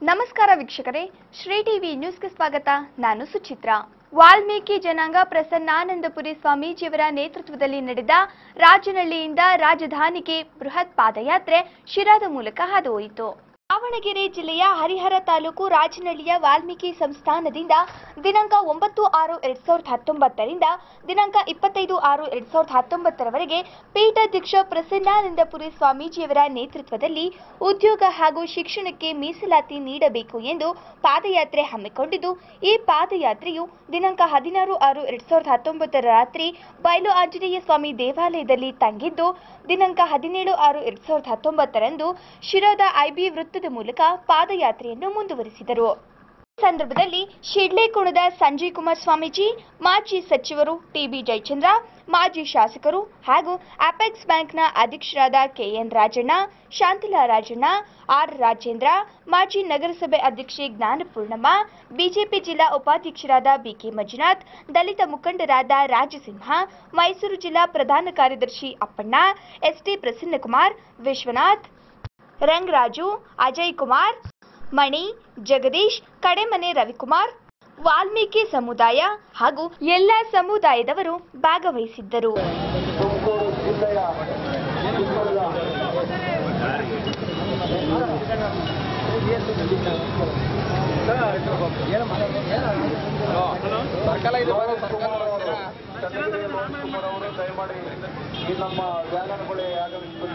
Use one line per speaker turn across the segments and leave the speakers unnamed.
ನಮಸ್ಕಾರ ವೀಕ್ಷಕರೇ ಶ್ರೀ ಟಿವಿ ನ್ಯೂಸ್ಗೆ ಸ್ವಾಗತ ನಾನು ಸುಚಿತ್ರಾ ವಾಲ್ಮೀಕಿ ಜನಾಂಗ ಪ್ರಸನ್ನಾನಂದಪುರಿ ಸ್ವಾಮೀಜಿಯವರ ನೇತೃತ್ವದಲ್ಲಿ ನಡೆದ ರಾಜನಹಳ್ಳಿಯಿಂದ ರಾಜಧಾನಿಗೆ ಬೃಹತ್ ಪಾದಯಾತ್ರೆ ಶಿರಾದ ಮೂಲಕ ಹಾದುಹೋಯಿತು ದಾವಣಗೆರೆ ಜಿಲ್ಲೆಯ ಹರಿಹರ ತಾಲೂಕು ರಾಜನಹಳ್ಳಿಯ ವಾಲ್ಮೀಕಿ ಸಂಸ್ಥಾನದಿಂದ ದಿನಾಂಕ ಒಂಬತ್ತು ಆರು ಎರಡ್ ಸಾವಿರದ ಹತ್ತೊಂಬತ್ತರಿಂದ ದಿನಾಂಕ ಇಪ್ಪತ್ತೈದು ಆರು ಎರಡ್ ಸಾವಿರದ ಹತ್ತೊಂಬತ್ತರವರೆಗೆ ಪೀಠಾಧ್ಯಕ್ಷ ಪ್ರಸನ್ನಾನಂದಪುರಿ ಸ್ವಾಮೀಜಿಯವರ ನೇತೃತ್ವದಲ್ಲಿ ಉದ್ಯೋಗ ಹಾಗೂ ಶಿಕ್ಷಣಕ್ಕೆ ಮೀಸಲಾತಿ ನೀಡಬೇಕು ಎಂದು ಪಾದಯಾತ್ರೆ ಹಮ್ಮಿಕೊಂಡಿದ್ದು ಈ ಪಾದಯಾತ್ರೆಯು ದಿನಾಂಕ ಹದಿನಾರು ಆರು ಎರಡ್ ಸಾವಿರದ ಹತ್ತೊಂಬತ್ತರ ರಾತ್ರಿ ಬಯಲು ಆಂಜನೇಯ ಸ್ವಾಮಿ ದೇವಾಲಯದಲ್ಲಿ ತಂಗಿದ್ದು ದಿನಾಂಕ ಹದಿನೇಳು ಆರು ಎರಡ್ ಸಾವಿರದ ಹತ್ತೊಂಬತ್ತರಂದು ಶಿರಾದ ಐಬಿ ವೃತ್ತದ ಮೂಲಕ ಪಾದಯಾತ್ರೆಯನ್ನು ಮುಂದುವರಿಸಿದರು ಈ ಸಂದರ್ಭದಲ್ಲಿ ಶಿಡ್ಲೇಕೋಣದ ಸಂಜಯ್ ಕುಮಾರ್ ಸ್ವಾಮೀಜಿ ಮಾಜಿ ಸಚಿವರು ಟಿಬಿ ಜಯಚಂದ್ರ ಮಾಜಿ ಶಾಸಕರು ಹಾಗೂ ಅಪೆಕ್ಸ್ ಬ್ಯಾಂಕ್ನ ಅಧ್ಯಕ್ಷರಾದ ಕೆಎನ್ ರಾಜಣ್ಣ ಶಾಂತಿಲಾ ರಾಜಣ್ಣ ಆರ್ ರಾಜೇಂದ್ರ ಮಾಜಿ ನಗರಸಭೆ ಅಧ್ಯಕ್ಷೆ ಜ್ಞಾನಪೂರ್ಣಮ್ಮ ಬಿಜೆಪಿ ಜಿಲ್ಲಾ ಉಪಾಧ್ಯಕ್ಷರಾದ ಬಿಕೆ ಮಂಜುನಾಥ್ ದಲಿತ ಮುಖಂಡರಾದ ರಾಜಸಿಂಹ ಮೈಸೂರು ಜಿಲ್ಲಾ ಪ್ರಧಾನ ಕಾರ್ಯದರ್ಶಿ ಅಪ್ಪಣ್ಣ ಎಸ್ಟಿ ಪ್ರಸನ್ನಕುಮಾರ್ ವಿಶ್ವನಾಥ್ ರಂಗರಾಜು ಅಜಯ್ ಕುಮಾರ್ ಮಣಿ ಜಗದೀಶ್ ಕಡೆಮನೆ ರವಿಕುಮಾರ್ ವಾಲ್ಮೀಕಿ ಸಮುದಾಯ ಹಾಗೂ ಎಲ್ಲ ಸಮುದಾಯದವರು ಭಾಗವಹಿಸಿದ್ದರು
ತುಮಕೂರು ಜಿಲ್ಲೆಯ ಚಿಕ್ಕಬಳ್ಳಾಪುರ ಅವರು ದಯಮಾಡಿ ಈ ನಮ್ಮ ವ್ಯಾನಗಳು ಆಗಮಿಸಬೇಕು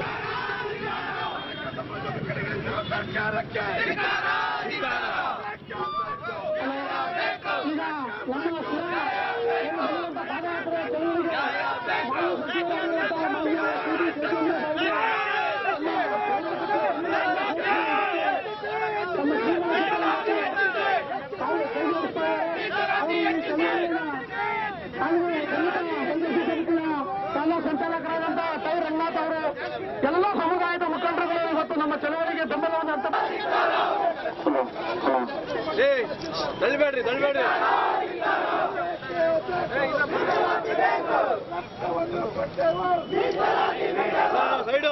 ಎಲ್ಲ ಸಂಚಾಲಕರಾದಂತ ತೈ ರಂಗನಾಥ್ ಅವರು ಎಲ್ಲ ಸಮುದಾಯದ ಮುಖಂಡರುಗಳು ಇವತ್ತು ನಮ್ಮ ಚಳವಳಿಗೆ ಬೆಂಬಲವನ್ನು ಅಂತ
ದಳ್ಬೇಡ್ರಿ ದಳ್ಬೇಡ್ರಿ ಸೈಡು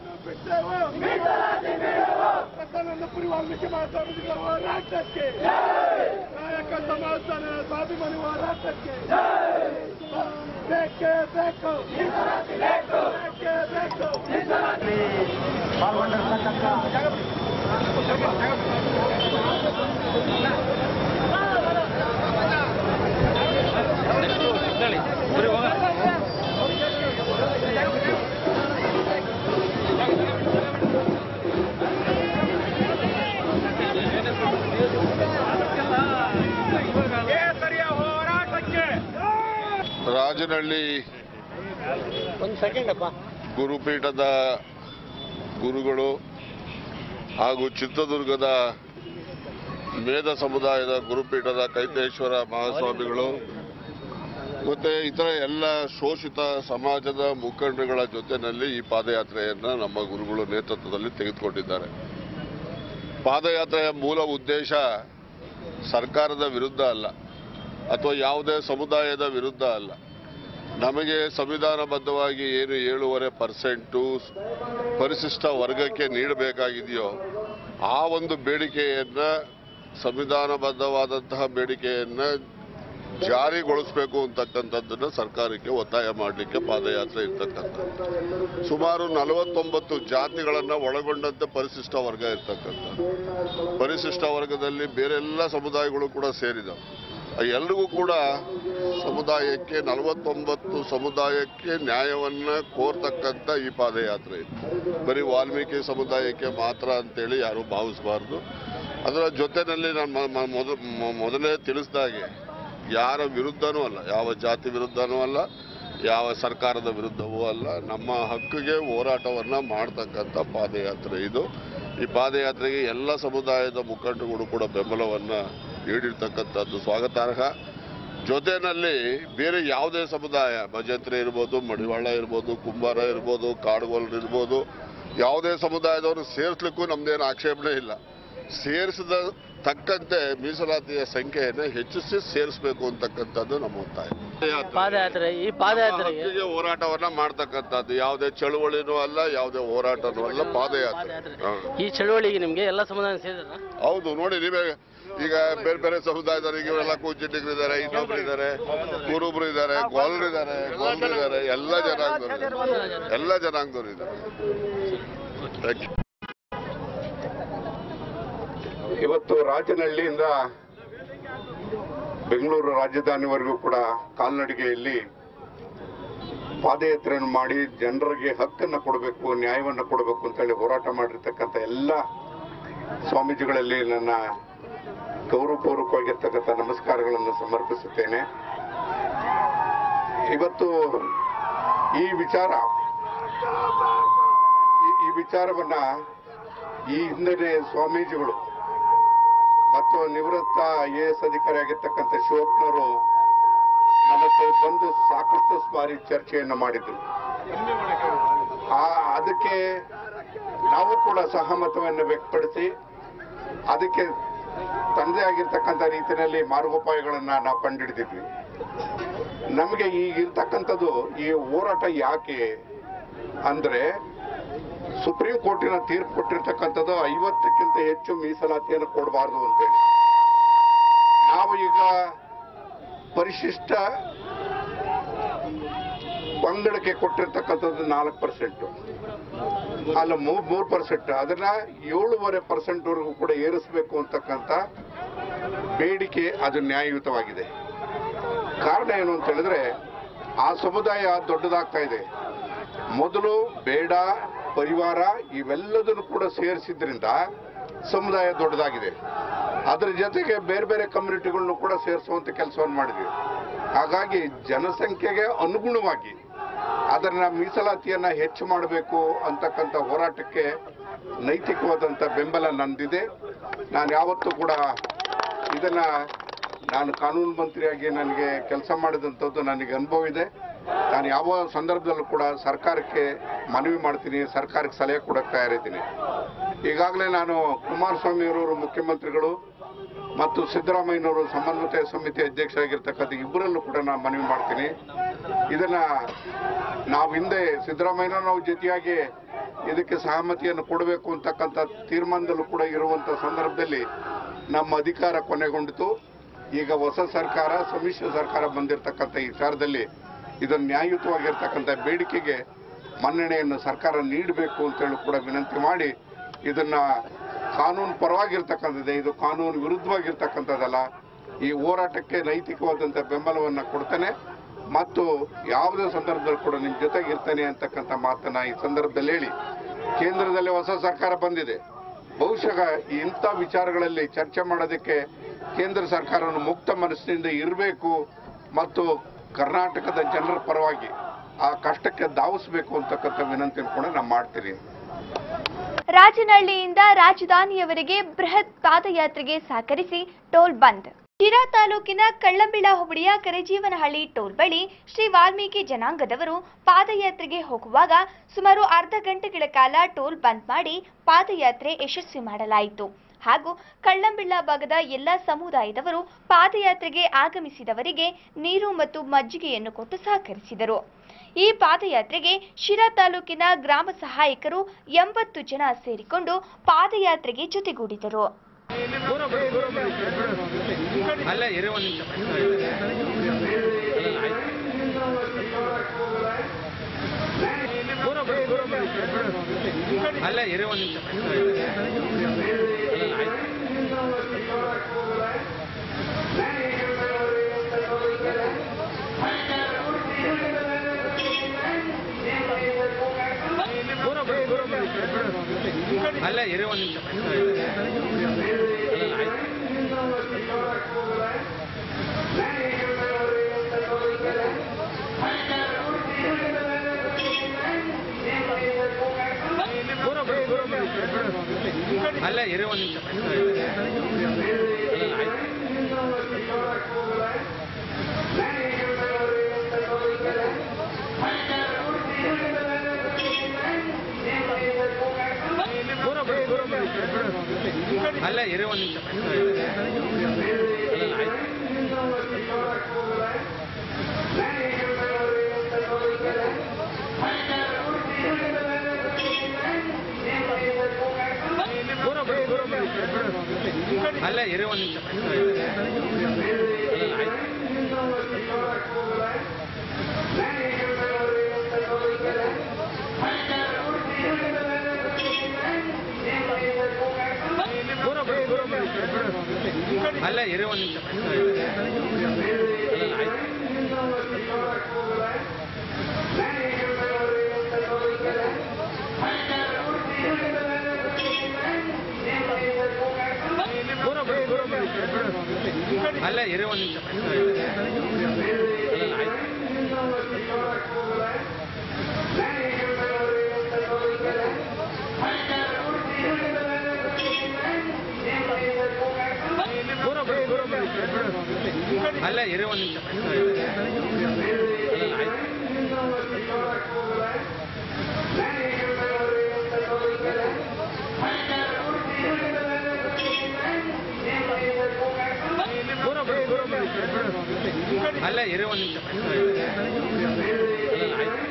ಪ್ರಸನ್ನಪುರಿ ವಾಲ್ಮೀಕಿ ಮಾತಾಡುವುದಿಲ್ಲ ಹೋರಾಟಕ್ಕೆ ನಾಯಕ ಸಮಾಜದ ಸ್ವಾಭಿಮಾನಿ ಹೋರಾಟಕ್ಕೆ ಬೇಕೇ ಬೇಕು ಬೇಕೇ ಬೇಕು
ರಾಜನಹಳ್ಳಿ
ಒಂದು ಸೆಕೆಂಡ್ ಅಪ್ಪ
ಗುರುಪೀಠದ ಗುರುಗಳು ಹಾಗೂ ಚಿತ್ರದುರ್ಗದ ಮೇಧ ಸಮುದಾಯದ ಗುರುಪೀಠದ ಕೈತೇಶ್ವರ ಮಹಾಸ್ವಾಮಿಗಳು ಮತ್ತೆ ಇತರ ಎಲ್ಲ ಶೋಷಿತ ಸಮಾಜದ ಮುಖಂಡರುಗಳ ಜೊತೆಯಲ್ಲಿ ಈ ಪಾದಯಾತ್ರೆಯನ್ನ ನಮ್ಮ ಗುರುಗಳು ನೇತೃತ್ವದಲ್ಲಿ ತೆಗೆದುಕೊಂಡಿದ್ದಾರೆ ಪಾದಯಾತ್ರೆಯ ಮೂಲ ಉದ್ದೇಶ ಸರ್ಕಾರದ ವಿರುದ್ಧ ಅಲ್ಲ ಅಥವಾ ಯಾವುದೇ ಸಮುದಾಯದ ವಿರುದ್ಧ ಅಲ್ಲ ನಮಗೆ ಸಂವಿಧಾನಬದ್ಧವಾಗಿ ಏನು ಏಳೂವರೆ ಪರ್ಸೆಂಟು ಪರಿಶಿಷ್ಟ ವರ್ಗಕ್ಕೆ ನೀಡಬೇಕಾಗಿದೆಯೋ ಆ ಒಂದು ಬೇಡಿಕೆಯನ್ನ ಸಂವಿಧಾನಬದ್ಧವಾದಂತಹ ಬೇಡಿಕೆಯನ್ನ ಜಾರಿಗೊಳಿಸಬೇಕು ಅಂತಕ್ಕಂಥದ್ದನ್ನು ಸರ್ಕಾರಕ್ಕೆ ಒತ್ತಾಯ ಮಾಡಲಿಕ್ಕೆ ಪಾದಯಾತ್ರೆ ಇರ್ತಕ್ಕಂಥದ್ದು ಸುಮಾರು ನಲವತ್ತೊಂಬತ್ತು ಜಾತಿಗಳನ್ನು ಒಳಗೊಂಡಂತೆ ಪರಿಶಿಷ್ಟ ವರ್ಗ ಇರ್ತಕ್ಕಂಥದ್ದು ಪರಿಶಿಷ್ಟ ವರ್ಗದಲ್ಲಿ ಬೇರೆಲ್ಲ ಸಮುದಾಯಗಳು ಕೂಡ ಸೇರಿದವು ಎಲ್ರಿಗೂ ಕೂಡ ಸಮುದಾಯಕ್ಕೆ ನಲವತ್ತೊಂಬತ್ತು ಸಮುದಾಯಕ್ಕೆ ನ್ಯಾಯವನ್ನ ಕೋರ್ತಕ್ಕಂಥ ಈ ಪಾದಯಾತ್ರೆ ಇದೆ ಬರೀ ವಾಲ್ಮೀಕಿ ಸಮುದಾಯಕ್ಕೆ ಮಾತ್ರ ಅಂತೇಳಿ ಯಾರು ಭಾವಿಸಬಾರ್ದು ಅದರ ಜೊತೆಯಲ್ಲಿ ನಾನು ಮ- ಮ- ಮೊದ- ಮೊ- ಮೊದಲೇ ತಿಳಿಸಿದಾಗೆ ಯಾರ ವಿರುದ್ಧನೂ ಅಲ್ಲ ಯಾವ ಜಾತಿ ವಿರುದ್ಧನೂ ಅಲ್ಲ ಯಾವ ಸರ್ಕಾರದ ವಿರುದ್ಧವೂ ಅಲ್ಲ ನಮ್ಮ ಹಕ್ಕಿಗೆ ಹೋರಾಟವನ್ನ ಮಾಡ್ತಕ್ಕಂಥ ಪಾದಯಾತ್ರೆ ಇದು ಈ ಪಾದಯಾತ್ರೆಗೆ ಎಲ್ಲ ಸಮುದಾಯದ ಮುಖಂಡರುಗಳು ಕೂಡ ಬೆಂಬಲವನ್ನ ನೀಡಿರ್ತಕ್ಕಂಥದ್ದು ಸ್ವಾಗತಾರ್ಹ ಜೊತೆನಲ್ಲಿ ಬೇರೆ ಯಾವುದೇ ಸಮುದಾಯ ಭಜಂತ್ರಿ ಇರ್ಬೋದು ಮಡಿವಾಳ ಇರ್ಬೋದು ಕುಂಬಾರ ಇರ್ಬೋದು ಕಾಡುಗೋಲರು ಇರ್ಬೋದು ಯಾವುದೇ ಸಮುದಾಯದವರು ಸೇರಿಸ್ಲಿಕ್ಕೂ ನಮ್ದೇನು ಆಕ್ಷೇಪಣೆ ಇಲ್ಲ ಸೇರಿಸಿದ ತಕ್ಕಂತೆ ಮೀಸಲಾತಿಯ ಸಂಖ್ಯೆಯನ್ನು ಹೆಚ್ಚಿಸಿ ಸೇರಿಸಬೇಕು ಅಂತಕ್ಕಂಥದ್ದು ನಮ್ಮ ಒತ್ತಾಯ
ಪಾದಯಾತ್ರೆ ಈ ಪಾದಯಾತ್ರೆಗೆ
ಹಕ್ಕಿಗೆ ಹೋರಾಟವನ್ನ ಮಾಡ್ತಕ್ಕಂಥದ್ದು ಯಾವುದೇ ಚಳುವಳಿನೂ ಅಲ್ಲ ಯಾವುದೇ ಹೋರಾಟನೂ ಅಲ್ಲ ಪಾದಯಾತ್ರೆ
ಪಾದಯಾತ್ರೆ
ಹಾ.
ಈ ಚಳುವಳಿಗೆ ನಿಮ್ಗೆ ಎಲ್ಲ ಸಮುದಾಯ ಸೇರಿದ್ರ
ಹೌದು ನೋಡಿ ನೀವೇ ಈಗ ಬೇರೆ ಬೇರೆ ಸಮುದಾಯದವರಿಗೆ ಇವರೆಲ್ಲ ಕೂಚಿಟ್ಟಿಗರಿದ್ದಾರೆ ಇನ್ನೊಬ್ರು ಇದ್ದಾರೆ ಕುರುಬ್ರು ಇದ್ದಾರೆ ಗೊಲ್ರು ಇದ್ದಾರೆ ಗೊಲ್ರು ಇದ್ದಾರೆ ಎಲ್ಲ ಜನಾಂಗದವರು ಇದ್ದಾರೆ. ಎಲ್ಲ ಜನಾಂಗದವರು ಇದ್ದಾರೆ Thank you.
ಇವತ್ತು ರಾಜನಹಳ್ಳಿಯಿಂದ ಬೆಂಗಳೂರು ರಾಜಧಾನಿವರೆಗೂ ಕೂಡ ಕಾಲ್ನಡಿಗೆಯಲ್ಲಿ ಪಾದಯಾತ್ರೆಯನ್ನು ಮಾಡಿ ಜನರಿಗೆ ಹಕ್ಕನ್ನು ಕೊಡಬೇಕು ನ್ಯಾಯವನ್ನು ಕೊಡಬೇಕು ಅಂತೇಳಿ ಹೋರಾಟ ಮಾಡಿರ್ತಕ್ಕಂಥ ಎಲ್ಲ ಸ್ವಾಮೀಜಿಗಳಲ್ಲಿ ನನ್ನ ಗೌರವಪೂರ್ವಕವಾಗಿರ್ತಕ್ಕಂಥ ನಮಸ್ಕಾರಗಳನ್ನು ಸಮರ್ಪಿಸುತ್ತೇನೆ ಇವತ್ತು ಈ ವಿಚಾರ ಈ- ಈ ವಿಚಾರವನ್ನ ಈ ಹಿಂದೆ ಸ್ವಾಮೀಜಿಗಳು ಮತ್ತು ನಿವೃತ್ತ ಐ ಎ ಎಸ್ ಅಧಿಕಾರಿ ಆಗಿರ್ತಕ್ಕಂಥ ಶಿವಪ್ಪನವರು ನನ್ನ ಹತ್ರ ಬಂದು ಸಾಕಷ್ಟು ಬಾರಿ ಚರ್ಚೆಯನ್ನು ಮಾಡಿದ್ರು ಆ ಅದಕ್ಕೆ ನಾವು ಕೂಡ ಸಹಮತವನ್ನು ವ್ಯಕ್ತಪಡಿಸಿ ಅದಕ್ಕೆ ತನ್ನದೇ ಆಗಿರ್ತಕ್ಕಂಥ ರೀತಿಯಲ್ಲಿ ಮಾರ್ಗೋಪಾಯಗಳನ್ನ ನಾವು ಕಂಡುಹಿಡಿದಿದ್ವಿ ನಮಗೆ ಈಗ ಇರ್ತಕ್ಕಂಥದ್ದು ಈ ಹೋರಾಟ ಯಾಕೆ ಅಂದ್ರೆ ಸುಪ್ರೀಂ ಕೋರ್ಟಿನ ತೀರ್ಪು ಕೊಟ್ಟಿರ್ತಕ್ಕಂಥದ್ದು ಐವತ್ತಕ್ಕಿಂತ ಹೆಚ್ಚು ಮೀಸಲಾತಿಯನ್ನು ಕೊಡಬಾರದು ಅಂತೇಳಿ ನಾವು ಈಗ ಪರಿಶಿಷ್ಟ ಪಂಗಡಕ್ಕೆ ಕೊಟ್ಟಿರ್ತಕ್ಕಂಥದ್ದು ನಾಲ್ಕು ಪರ್ಸೆಂಟ್ ಅಲ್ಲ ಮೂರ್ ಮೂರು ಪರ್ಸೆಂಟ್ ಅದನ್ನ ಏಳೂವರೆ ಪರ್ಸೆಂಟ್ ವರೆಗೂ ಕೂಡ ಏರಿಸಬೇಕು ಅಂತಕ್ಕಂಥ ಬೇಡಿಕೆ ಅದು ನ್ಯಾಯಯುತವಾಗಿದೆ ಕಾರಣ ಏನು ಅಂತ ಹೇಳಿದ್ರೆ ಆ ಸಮುದಾಯ ದೊಡ್ಡದಾಗ್ತಾ ಇದೆ ಮೊದಲು ಬೇಡ ಪರಿವಾರ ಇವೆಲ್ಲದನ್ನು ಕೂಡ ಸೇರಿಸಿದ್ರಿಂದ ಸಮುದಾಯ ದೊಡ್ಡದಾಗಿದೆ ಅದರ ಜೊತೆಗೆ ಬೇರೆ ಬೇರೆ ಕಮ್ಯುನಿಟಿಗಳನ್ನು ಕೂಡ ಸೇರಿಸುವಂತ ಕೆಲಸವನ್ನು ಮಾಡಿದ್ವಿ ಹಾಗಾಗಿ ಜನಸಂಖ್ಯೆಗೆ ಅನುಗುಣವಾಗಿ ಅದನ್ನ ಮೀಸಲಾತಿಯನ್ನ ಹೆಚ್ಚು ಮಾಡಬೇಕು ಅಂತಕ್ಕಂಥ ಹೋರಾಟಕ್ಕೆ ನೈತಿಕವಾದಂಥ ಬೆಂಬಲ ನಂದಿದೆ ನಾನು ಯಾವತ್ತೂ ಕೂಡ ಇದನ್ನ ನಾನು ಕಾನೂನು ಮಂತ್ರಿಯಾಗಿ ನನಗೆ ಕೆಲಸ ಮಾಡಿದಂಥದ್ದು ನನಗೆ ಅನುಭವ ಇದೆ ನಾನು ಯಾವ ಸಂದರ್ಭದಲ್ಲೂ ಕೂಡ ಸರ್ಕಾರಕ್ಕೆ ಮನವಿ ಮಾಡ್ತೀನಿ ಸರ್ಕಾರಕ್ಕೆ ಸಲಹೆ ಕೊಡಕ್ಕೆ ತಯಾರಿದ್ದೀನಿ ಈಗಾಗಲೇ ನಾನು ಕುಮಾರಸ್ವಾಮಿ ಅವರು ಮುಖ್ಯಮಂತ್ರಿಗಳು ಮತ್ತು ಸಿದ್ದರಾಮಯ್ಯನವರು ಸಮನ್ವಯ ಸಮಿತಿ ಅಧ್ಯಕ್ಷರಾಗಿರ್ತಕ್ಕಂಥ ಇಬ್ಬರಲ್ಲೂ ಕೂಡ ನಾನು ಮನವಿ ಮಾಡ್ತೀನಿ ಇದನ್ನ ನಾವು ಹಿಂದೆ ಸಿದ್ದರಾಮಯ್ಯನ ನಾವು ಜೊತೆಯಾಗಿ ಇದಕ್ಕೆ ಸಹಮತಿಯನ್ನು ಕೊಡಬೇಕು ಅಂತಕ್ಕಂಥ ತೀರ್ಮಾನದಲ್ಲೂ ಕೂಡ ಇರುವಂತ ಸಂದರ್ಭದಲ್ಲಿ ನಮ್ಮ ಅಧಿಕಾರ ಕೊನೆಗೊಂಡಿತು ಈಗ ಹೊಸ ಸರ್ಕಾರ ಸಮ್ಮಿಶ್ರ ಸರ್ಕಾರ ಬಂದಿರತಕ್ಕಂಥ ಈ ವಿಚಾರದಲ್ಲಿ ಇದನ್ನು ನ್ಯಾಯಯುತವಾಗಿರ್ತಕ್ಕಂಥ ಬೇಡಿಕೆಗೆ ಮನ್ನಣೆಯನ್ನು ಸರ್ಕಾರ ನೀಡಬೇಕು ಅಂತೇಳಿ ಕೂಡ ವಿನಂತಿ ಮಾಡಿ ಇದನ್ನ ಕಾನೂನು ಪರವಾಗಿರ್ತಕ್ಕಂಥದ್ದೇ ಇದು ಕಾನೂನು ವಿರುದ್ಧವಾಗಿರ್ತಕ್ಕಂಥದ್ದಲ್ಲ ಈ ಹೋರಾಟಕ್ಕೆ ನೈತಿಕವಾದಂಥ ಬೆಂಬಲವನ್ನು ಕೊಡ್ತೇನೆ ಮತ್ತು ಯಾವುದೇ ಸಂದರ್ಭದಲ್ಲಿ ಕೂಡ ನಿಮ್ಮ ಜೊತೆಗೆ ಇರ್ತೇನೆ ಅಂತಕ್ಕಂಥ ಮಾತನ್ನ ಈ ಸಂದರ್ಭದಲ್ಲಿ ಹೇಳಿ ಕೇಂದ್ರದಲ್ಲಿ ಹೊಸ ಸರ್ಕಾರ ಬಂದಿದೆ ಬಹುಶಃ ಇಂಥ ವಿಚಾರಗಳಲ್ಲಿ ಚರ್ಚೆ ಮಾಡೋದಕ್ಕೆ ಕೇಂದ್ರ ಸರ್ಕಾರವನ್ನು ಮುಕ್ತ ಮನಸ್ಸಿನಿಂದ ಇರಬೇಕು ಮತ್ತು ಕರ್ನಾಟಕದ ಜನರ ಪರವಾಗಿ ಆ ಕಷ್ಟಕ್ಕೆ ಧಾವಿಸಬೇಕು ಅಂತಕ್ಕಂಥ ವಿನಂತಿಯನ್ನು ಕೂಡ ನಾನು ಮಾಡ್ತೀನಿ
ರಾಜನಹಳ್ಳಿಯಿಂದ ರಾಜಧಾನಿಯವರೆಗೆ ಬೃಹತ್ ಪಾದಯಾತ್ರೆಗೆ ಸಹಕರಿಸಿ ಟೋಲ್ ಬಂದ್ ಶಿರಾ ತಾಲೂಕಿನ ಕಳ್ಳಂಬಿಳ ಹೋಬಳಿಯ ಕರೆಜೀವನಹಳ್ಳಿ ಟೋಲ್ ಬಳಿ ಶ್ರೀ ವಾಲ್ಮೀಕಿ ಜನಾಂಗದವರು ಪಾದಯಾತ್ರೆಗೆ ಹೋಗುವಾಗ ಸುಮಾರು ಅರ್ಧ ಗಂಟೆಗಳ ಕಾಲ ಟೋಲ್ ಬಂದ್ ಮಾಡಿ ಪಾದಯಾತ್ರೆ ಯಶಸ್ವಿ ಮಾಡಲಾಯಿತು ಹಾಗೂ ಕಳ್ಳಂಬಿಳ್ಳ ಭಾಗದ ಎಲ್ಲ ಸಮುದಾಯದವರು ಪಾದಯಾತ್ರೆಗೆ ಆಗಮಿಸಿದವರಿಗೆ ನೀರು ಮತ್ತು ಮಜ್ಜಿಗೆಯನ್ನು ಕೊಟ್ಟು ಸಹಕರಿಸಿದರು ಈ ಪಾದಯಾತ್ರೆಗೆ ಶಿರಾ ತಾಲೂಕಿನ ಗ್ರಾಮ ಸಹಾಯಕರು ಎಂಬತ್ತು ಜನ ಸೇರಿಕೊಂಡು ಪಾದಯಾತ್ರೆಗೆ ಜೊತೆಗೂಡಿದರು
ಅಲ್ಲೇ ಇರಿ ಒಂದು ನಿಮಿಷ ಅಲ್ಲೇ ಇರಿ ಒಂದು ನಿಮಿಷ ಅಲ್ಲೇ ಇರಿ ಒಂದು ನಿಮಿಷ ಅಲ್ಲೇ ಇರಿ ಒಂದು ನಿಮಿಷ ಅಲ್ಲ ಇರಿ ಒಂದು ನಿಮಿಷ ಅಲ್ಲ ಆಯ್ತು ಅಲ್ಲ ಇರಿ ಒಂದು ನಿಮಿಷ ಅಲ್ಲ ಆಯ್ತು ಅಲ್ಲ ಇರಿ ಒಂದು ನಿಮಿಷ ಅಲ್ಲ ಆಯ್ತು ಅಲ್ಲ ಇರಿ ಒಂದು ನಿಮಿಷ ಅಲ್ಲ ಆಯ್ತು ಅಲ್ಲ ಇರಿ ಒಂದು ನಿಮಿಷ ಅಲ್ಲ ಆಯ್ತು ಅಲ್ಲ ಇರಿ ಒಂದು ನಿಮಿಷ ಅಲ್ಲ ಆಯ್ತು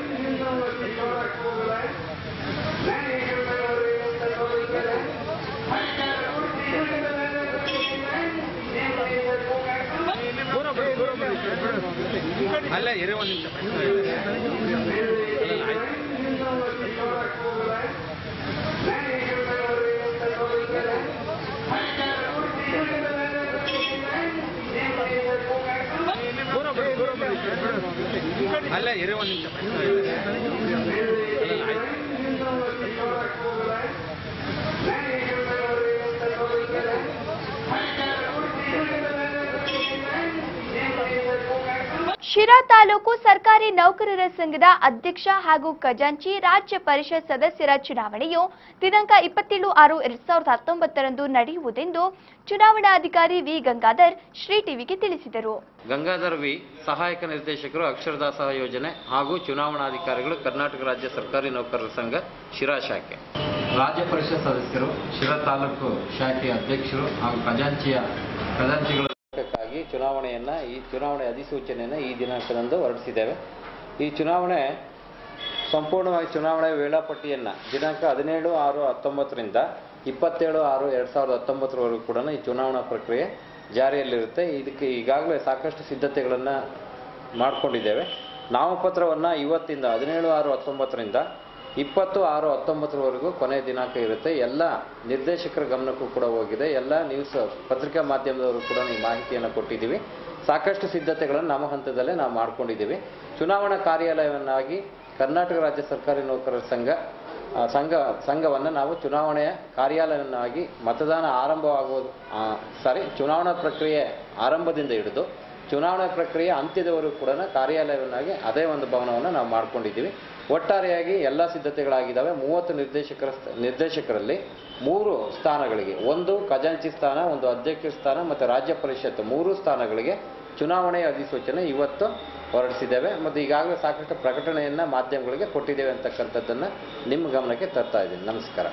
ಅಲ್ಲ ಇರಿ ಒಂದು ನಿಮಿಷ ಅಲ್ಲ ಆಯ್ತು ಅಲ್ಲ ಇರಿ ಒಂದು ನಿಮಿಷ ಅಲ್ಲ ಆಯ್ತು
ಶಿರಾ ತಾಲೂಕು ಸರ್ಕಾರಿ ನೌಕರರ ಸಂಘದ ಅಧ್ಯಕ್ಷ ಹಾಗೂ ಖಜಾಂಚಿ ರಾಜ್ಯ ಪರಿಷತ್ ಸದಸ್ಯರ ಚುನಾವಣೆಯು ದಿನಾಂಕ ಇಪ್ಪತ್ತೇಳು ಆರು ಎರಡ್ ಸಾವಿರದ ಹತ್ತೊಂಬತ್ತರಂದು ನಡೆಯುವುದೆಂದು ಚುನಾವಣಾಧಿಕಾರಿ ವಿ ಗಂಗಾಧರ್ ಶ್ರೀ ಟಿವಿಗೆ ತಿಳಿಸಿದರು
ಗಂಗಾಧರ್ ವಿ ಸಹಾಯಕ ನಿರ್ದೇಶಕರು ಅಕ್ಷರದಾಸೋಹ ಯೋಜನೆ ಹಾಗೂ ಚುನಾವಣಾಧಿಕಾರಿಗಳು ಕರ್ನಾಟಕ ರಾಜ್ಯ ಸರ್ಕಾರಿ ನೌಕರರ ಸಂಘ ಶಿರಾ ಶಾಖೆ ರಾಜ್ಯ ಪರಿಷತ್ ಸದಸ್ಯರು ಶಿರಾ ತಾಲೂಕು ಶಾಖೆಯ ಅಧ್ಯಕ್ಷರು ಹಾಗೂ ಖಜಾಂಚಿಯ ಖಜಾಂಚಿಗಳ ಾಗಿ ಚುನಾವಣೆಯನ್ನ ಈ ಚುನಾವಣೆ ಅಧಿಸೂಚನೆಯನ್ನು ಈ ದಿನಾಂಕದಂದು ಹೊರಡಿಸಿದ್ದೇವೆ ಈ ಚುನಾವಣೆ ಸಂಪೂರ್ಣವಾಗಿ ಚುನಾವಣೆ ವೇಳಾಪಟ್ಟಿಯನ್ನ ದಿನಾಂಕ ಹದಿನೇಳು ಆರು ಹತ್ತೊಂಬತ್ತರಿಂದ ಇಪ್ಪತ್ತೇಳು ಆರು ಎರಡು ಸಾವಿರದ ಹತ್ತೊಂಬತ್ತರವರೆಗೂ ಕೂಡ ಈ ಚುನಾವಣಾ ಪ್ರಕ್ರಿಯೆ ಜಾರಿಯಲ್ಲಿರುತ್ತೆ ಇದಕ್ಕೆ ಈಗಾಗಲೇ ಸಾಕಷ್ಟು ಸಿದ್ಧತೆಗಳನ್ನು ಮಾಡಿಕೊಂಡಿದ್ದೇವೆ ನಾಮಪತ್ರವನ್ನು ಇವತ್ತಿಂದ ಹದಿನೇಳು ಆರು ಹತ್ತೊಂಬತ್ತರಿಂದ ಇಪ್ಪತ್ತು ಆರು ಹತ್ತೊಂಬತ್ತರವರೆಗೂ ಕೊನೆಯ ದಿನಾಂಕ ಇರುತ್ತೆ ಎಲ್ಲ ನಿರ್ದೇಶಕರ ಗಮನಕ್ಕೂ ಕೂಡ ಹೋಗಿದೆ ಎಲ್ಲ ನ್ಯೂಸ್ ಪತ್ರಿಕಾ ಮಾಧ್ಯಮದವರು ಕೂಡ ಈ ಮಾಹಿತಿಯನ್ನು ಕೊಟ್ಟಿದ್ದೀವಿ ಸಾಕಷ್ಟು ಸಿದ್ಧತೆಗಳನ್ನು ನಮ್ಮ ಹಂತದಲ್ಲೇ ನಾವು ಮಾಡ್ಕೊಂಡಿದ್ದೀವಿ ಚುನಾವಣಾ ಕಾರ್ಯಾಲಯವನ್ನಾಗಿ ಕರ್ನಾಟಕ ರಾಜ್ಯ ಸರ್ಕಾರಿ ನೌಕರರ ಸಂಘ ಆ, ಸಂಘ ಸಂಘವನ್ನು ನಾವು ಚುನಾವಣೆಯ ಕಾರ್ಯಾಲಯವನ್ನಾಗಿ ಮತದಾನ ಆರಂಭವಾಗುವುದು ಸಾರಿ ಚುನಾವಣಾ ಪ್ರಕ್ರಿಯೆ ಆರಂಭದಿಂದ ಹಿಡಿದು ಚುನಾವಣಾ ಪ್ರಕ್ರಿಯೆ ಅಂತ್ಯದವರೆಗೂ ಕೂಡ ಕಾರ್ಯಾಲಯವನ್ನಾಗಿ ಅದೇ ಒಂದು ಭವನವನ್ನು ನಾವು ಮಾಡ್ಕೊಂಡಿದ್ದೀವಿ ಒಟ್ಟಾರೆಯಾಗಿ ಎಲ್ಲ ಸಿದ್ಧತೆಗಳಾಗಿದ್ದಾವೆ ಮೂವತ್ತು ನಿರ್ದೇಶಕರ ಸ್ಥ- ನಿರ್ದೇಶಕರಲ್ಲಿ ಮೂರು ಸ್ಥಾನಗಳಿಗೆ ಒಂದು ಖಜಾಂಚಿ ಸ್ಥಾನ ಒಂದು ಅಧ್ಯಕ್ಷ ಸ್ಥಾನ ಮತ್ತು ರಾಜ್ಯ ಪರಿಷತ್ ಮೂರು ಸ್ಥಾನಗಳಿಗೆ ಚುನಾವಣೆಯ ಅಧಿಸೂಚನೆ ಇವತ್ತು ಹೊರಡಿಸಿದ್ದೇವೆ ಮತ್ತು ಈಗಾಗಲೇ ಸಾಕಷ್ಟು ಪ್ರಕಟಣೆಯನ್ನು ಮಾಧ್ಯಮಗಳಿಗೆ ಕೊಟ್ಟಿದ್ದೇವೆ ಅಂತಕ್ಕಂಥದ್ದನ್ನು ನಿಮ್ಮ ಗಮನಕ್ಕೆ ತರ್ತಾ ಇದ್ದೀನಿ ನಮಸ್ಕಾರ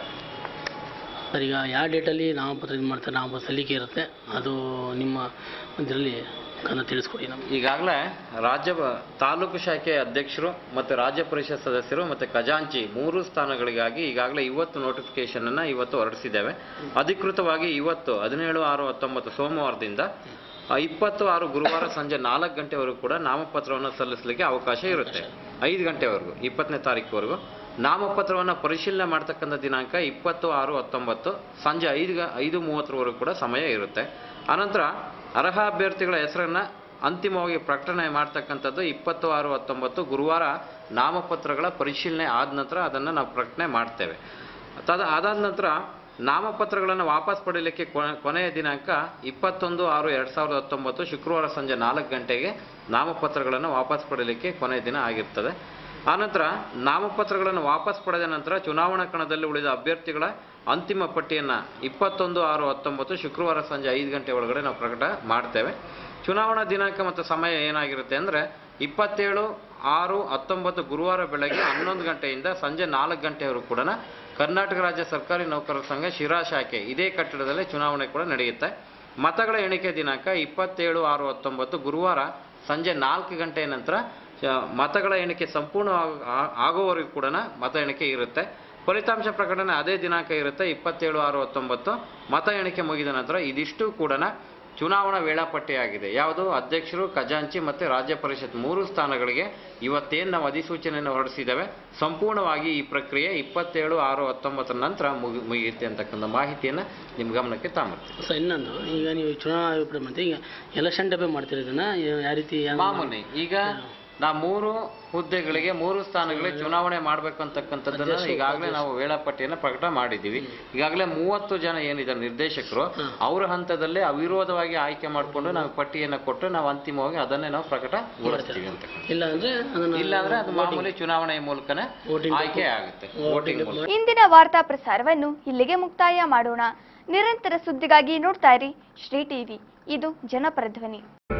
ಸರ್ ಈಗ ಯಾವ ಡೇಟಲ್ಲಿ ನಾಮಪತ್ರ ಇದು ಮಾಡ್ತಾರೆ ನಾಮಪತ್ರ ಸಲ್ಲಿಕೆ ಇರುತ್ತೆ ಅದು ನಿಮ್ಮ ಇದರಲ್ಲಿ ಕನ್ನ ತಿಳಿಸ್ಕೊಡಿ ನಮ್ಗೆ
ಈಗಾಗಲೇ ರಾಜ್ಯ ಬ- ತಾಲೂಕು ಶಾಖೆಯ ಅಧ್ಯಕ್ಷರು ಮತ್ತು ರಾಜ್ಯ ಪರಿಷತ್ ಸದಸ್ಯರು ಮತ್ತು ಖಜಾಂಚಿ ಮೂರು ಸ್ಥಾನಗಳಿಗಾಗಿ ಈಗಾಗಲೇ ಇವತ್ತು ನೋಟಿಫಿಕೇಶನ್ ಅನ್ನ ಇವತ್ತು ಹೊರಡಿಸಿದ್ದೇವೆ ಅಧಿಕೃತವಾಗಿ ಇವತ್ತು ಹದಿನೇಳು ಆರು ಹತ್ತೊಂಬತ್ತು ಸೋಮವಾರದಿಂದ ಆ, ಇಪ್ಪತ್ತು ಆರು ಗುರುವಾರ ಸಂಜೆ ನಾಲ್ಕು ಗಂಟೆವರೆಗೂ ಕೂಡ ನಾಮಪತ್ರವನ್ನು ಸಲ್ಲಿಸಲಿಕ್ಕೆ ಅವಕಾಶ ಇರುತ್ತೆ ಐದು ಗಂಟೆವರೆಗೂ ಇಪ್ಪತ್ತನೇ ತಾರೀಕುವರೆಗೂ ನಾಮಪತ್ರವನ್ನು ಪರಿಶೀಲನೆ ಮಾಡ್ತಕ್ಕಂಥ ದಿನಾಂಕ ಇಪ್ಪತ್ತು ಆರು ಹತ್ತೊಂಬತ್ತು ಸಂಜೆ ಐದು ಗ- ಐದು ಮೂವತ್ತರವರೆಗೂ ಕೂಡ ಸಮಯ ಇರುತ್ತೆ ಆನಂತರ ಅರ್ಹ ಅಭ್ಯರ್ಥಿಗಳ ಹೆಸರನ್ನ ಅಂತಿಮವಾಗಿ ಪ್ರಕಟಣೆ ಮಾಡ್ತಕ್ಕಂಥದ್ದು ಇಪ್ಪತ್ತು ಆರು ಹತ್ತೊಂಬತ್ತು ಗುರುವಾರ ನಾಮಪತ್ರಗಳ ಪರಿಶೀಲನೆ ಆದ ನಂತರ ಅದನ್ನು ನಾವು ಪ್ರಕಟಣೆ ಮಾಡ್ತೇವೆ ತದ ಅದಾದ ನಂತರ ನಾಮಪತ್ರಗಳನ್ನು ವಾಪಸ್ ಪಡೀಲಿಕ್ಕೆ ಕೊನೆ- ಕೊನೆಯ ದಿನಾಂಕ ಇಪ್ಪತ್ತೊಂದು ಆರು ಎರಡು ಸಾವಿರದ ಹತ್ತೊಂಬತ್ತು ಶುಕ್ರವಾರ ಸಂಜೆ ನಾಲ್ಕು ಗಂಟೆಗೆ ನಾಮಪತ್ರಗಳನ್ನು ವಾಪಸ್ ಪಡೀಲಿಕ್ಕೆ ಕೊನೆಯ ದಿನ ಆಗಿರ್ತದೆ ಆನಂತರ ನಾಮಪತ್ರಗಳನ್ನು ವಾಪಸ್ ಪಡೆದ ನಂತರ ಚುನಾವಣಾ ಕಣದಲ್ಲಿ ಉಳಿದ ಅಭ್ಯರ್ಥಿಗಳ ಅಂತಿಮ ಪಟ್ಟಿಯನ್ನು ಇಪ್ಪತ್ತೊಂದು ಆರು ಹತ್ತೊಂಬತ್ತು ಶುಕ್ರವಾರ ಸಂಜೆ ಐದು ಗಂಟೆ ಒಳಗಡೆ ನಾವು ಪ್ರಕಟ ಮಾಡ್ತೇವೆ ಚುನಾವಣಾ ದಿನಾಂಕ ಮತ್ತು ಸಮಯ ಏನಾಗಿರುತ್ತೆ ಅಂದರೆ ಇಪ್ಪತ್ತೇಳು ಆರು ಹತ್ತೊಂಬತ್ತು ಗುರುವಾರ ಬೆಳಗ್ಗೆ ಹನ್ನೊಂದು ಗಂಟೆಯಿಂದ ಸಂಜೆ ನಾಲ್ಕು ಗಂಟೆವರೆಗೂ ಕೂಡ ಕರ್ನಾಟಕ ರಾಜ್ಯ ಸರ್ಕಾರಿ ನೌಕರರ ಸಂಘ ಶಿರಾ ಶಾಖೆ ಇದೇ ಕಟ್ಟಡದಲ್ಲಿ ಚುನಾವಣೆ ಕೂಡ ನಡೆಯುತ್ತೆ ಮತಗಳ ಎಣಿಕೆ ದಿನಾಂಕ ಇಪ್ಪತ್ತೇಳು ಆರು ಹತ್ತೊಂಬತ್ತು ಗುರುವಾರ ಸಂಜೆ ನಾಲ್ಕು ಗಂಟೆಯ ನಂತರ ಆ, ಮತಗಳ ಎಣಿಕೆ ಸಂಪೂರ್ಣ ಆಗ- ಆ- ಆಗುವವರೆಗೂ ಕೂಡ ಮತ ಎಣಿಕೆ ಇರುತ್ತೆ ಫಲಿತಾಂಶ ಪ್ರಕಟಣೆ ಅದೇ ದಿನಾಂಕ ಇರುತ್ತೆ ಇಪ್ಪತ್ತೇಳು ಆರು ಹತ್ತೊಂಬತ್ತು ಮತ ಎಣಿಕೆ ಮುಗಿದ ನಂತರ ಇದಿಷ್ಟು ಕೂಡ ಚುನಾವಣಾ ವೇಳಾಪಟ್ಟಿಯಾಗಿದೆ ಯಾವುದು ಅಧ್ಯಕ್ಷರು ಖಜಾಂಚಿ ಮತ್ತು ರಾಜ್ಯ ಪರಿಷತ್ ಮೂರು ಸ್ಥಾನಗಳಿಗೆ ಇವತ್ತೇನು ನಾವು ಅಧಿಸೂಚನೆಯನ್ನು ಹೊರಡಿಸಿದ್ದೇವೆ ಸಂಪೂರ್ಣವಾಗಿ ಈ ಪ್ರಕ್ರಿಯೆ ಇಪ್ಪತ್ತೇಳು ಆರು ಹತ್ತೊಂಬತ್ತರ ನಂತರ ಮುಗಿ ಮುಗಿಯುತ್ತೆ ಅಂತಕ್ಕಂಥ ಮಾಹಿತಿಯನ್ನು ನಿಮ್ಮ ಗಮನಕ್ಕೆ ತಾಂಬರ್ತೀವಿ
ಸರ್ ಇನ್ನೊಂದು ಈಗ ನೀವು ಚುನಾವಣಾ ಆಯೋಗ ಮತ್ತೆ ಈಗ ಎಲೆಕ್ಷನ್ ಡಬ್ಬೆ ಮಾಡ್ತೀರಿ ಇದನ್ನ ಯಾವ- ಯಾವ ರೀತಿ ಹೆಂಗ್
ಮಾಮೂಲಿ ಈಗ ನಾ ಮೂರು ಹುದ್ದೆಗಳಿಗೆ ಮೂರು ಸ್ಥಾನಗಳಿಗೆ ಚುನಾವಣೆ ಮಾಡ್ಬೇಕು ಅಂತಕ್ಕಂಥದ್ದನ್ನ ಈಗಾಗಲೇ ನಾವು ವೇಳಾಪಟ್ಟಿಯನ್ನು ಪ್ರಕಟ ಮಾಡಿದ್ದೀವಿ ಈಗಾಗಲೇ ಮೂವತ್ತು ಜನ ಏನಿದ್ದಾರೆ ನಿರ್ದೇಶಕರು ಅವರ ಹಂತದಲ್ಲೇ ಅವಿರೋಧವಾಗಿ ಆಯ್ಕೆ ಮಾಡಿಕೊಂಡು ನಾವು ಪಟ್ಟಿಯನ್ನು ಕೊಟ್ಟು ನಾವು ಅಂತಿಮವಾಗಿ ಅದನ್ನೇ ನಾವು ಪ್ರಕಟಗೊಳಿಸ್ತೀವಿ ಅಂತ
ಇಲ್ಲ ಅಂದ್ರೆ ಅದನ್ನ
ಇಲ್ಲ ಅಂದ್ರೆ ಅದು ಮಾಮೂಲಿ ಚುನಾವಣೆಯ ಮೂಲಕನೇ
Voting
ಆಯ್ಕೆ ಆಗುತ್ತೆ ವೋಟಿಂಗ್ ಮೂಲಕ
ಇಂದಿನ ವಾರ್ತಾ ಪ್ರಸಾರವನ್ನು ಇಲ್ಲಿಗೆ ಮುಕ್ತಾಯ ಮಾಡೋಣ ನಿರಂತರ ಸುದ್ದಿಗಾಗಿ ನೋಡ್ತಾ ಇರಿ ಶ್ರೀ ಟಿವಿ ಇದು ಜನಪರ ಧ್ವನಿ